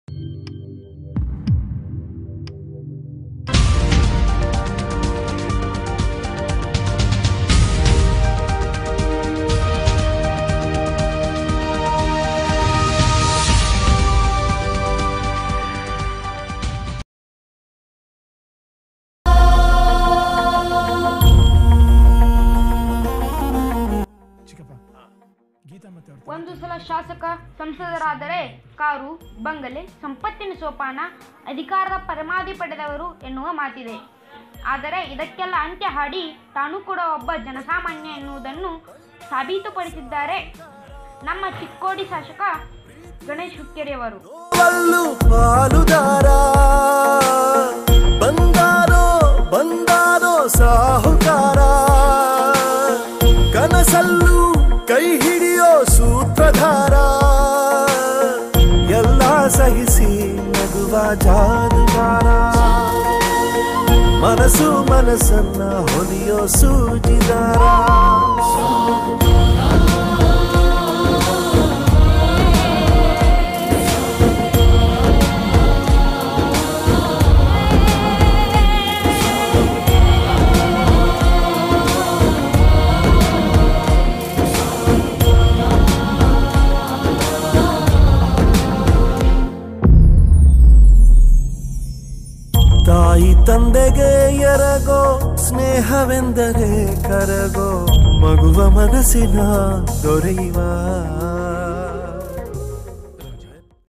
ಚಿಕ್ಕಪ್ಪ ಗೀತಾ ಮತ್ತೆ ಅವ್ರ ಒಂದು ಸಲ ಶಾಸಕ ಸಂಸದರಾದರೆ ಕಾರು ಬಂಗಲೆ ಸಂಪತ್ತಿನ ಸೋಪಾನ ಅಧಿಕಾರದ ಪರಮಾಧಿ ಪಡೆದವರು ಎನ್ನುವ ಮಾತಿದೆ ಆದರೆ ಇದಕ್ಕೆಲ್ಲ ಅಂತ್ಯ ಹಾಡಿ ತಾನು ಕೂಡ ಒಬ್ಬ ಜನಸಾಮಾನ್ಯ ಎನ್ನುವುದನ್ನು ಸಾಬೀತುಪಡಿಸಿದ್ದಾರೆ ನಮ್ಮ ಚಿಕ್ಕೋಡಿ ಶಾಸಕ ಗಣೇಶ್ ಹುಕ್ಕೇರಿಯವರು ವಲ್ಲು ಪಾಲುದಾರ ಬಂದಾರೋ ಬಂದಾರೋ ಸಾಹುಕಾರ ಕನಸಲ್ಲೂ ಕೈ ಹಿಡಿಯೋ ಸೂತ್ರಧಾರ ಎಲ್ಲ ಸಹಿಸಿ ನಗುವ ಜಾದುಗಾರ ಮನಸ್ಸು ಮನಸ್ಸನ್ನ ಹೊಲಿಯೋ ಸೂಜಿದಾರ ತಾಯಿ ತಂದೆಗೆ ಎರಗೋ ಸ್ನೇಹವೆಂದರೆ ಕರಗೋ ಮಗುವ ಮನಸ್ಸಿನ ದೊರೆಯುವ